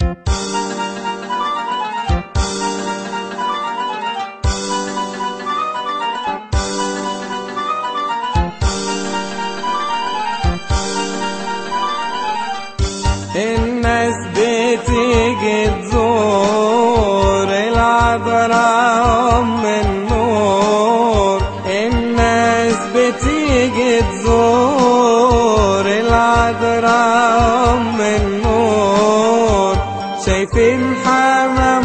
الناس بتيجي تزور العذراء أم النور الناس بتيجي تزور العذراء أم النور شايفين حمام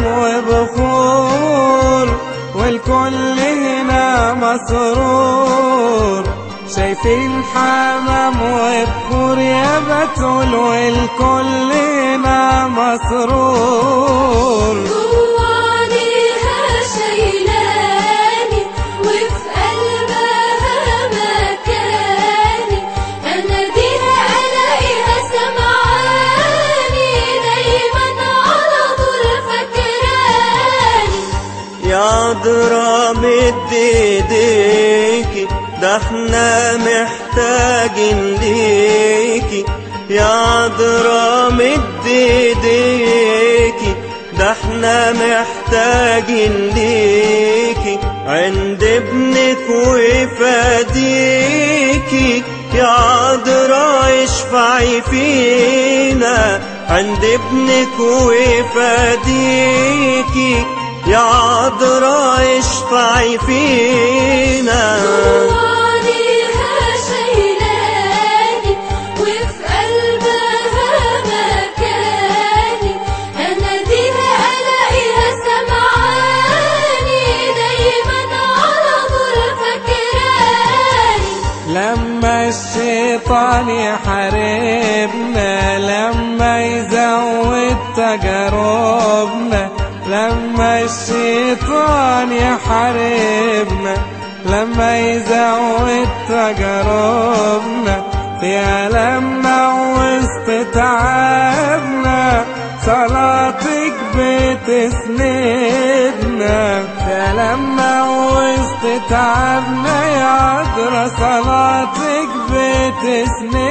وبخور والكل هنا مسرور شايفين حمام وبخور يا بتول والكل هنا مسرور جوانيها شايلاني وفي قلبها مكاني اناديها الاقيها سمعاني دايما على طول فاكراني يا عذرا مد ايديكي ده احنا محتاجين ليكي يا عذرا مد ايديكي ده احنا محتاجين ليكي عند ابنك وفاديكي يا عذرا اشفعي فينا عند ابنك وفاديكي يا عذرا اشفعي فينا جوانيها شايلاني وفي قلبها مكاني اناديها الاقيها سمعاني دايما على طول فاكراني لما الشيطان يحاربنا لما يزود تجاربنا لما الشيطان يحاربنا لما يزود تجاربنا يا لما وسط تعبنا صلاتك بتسندنا يا لما وسط تعبنا يا عذرا صلاتك بتسندنا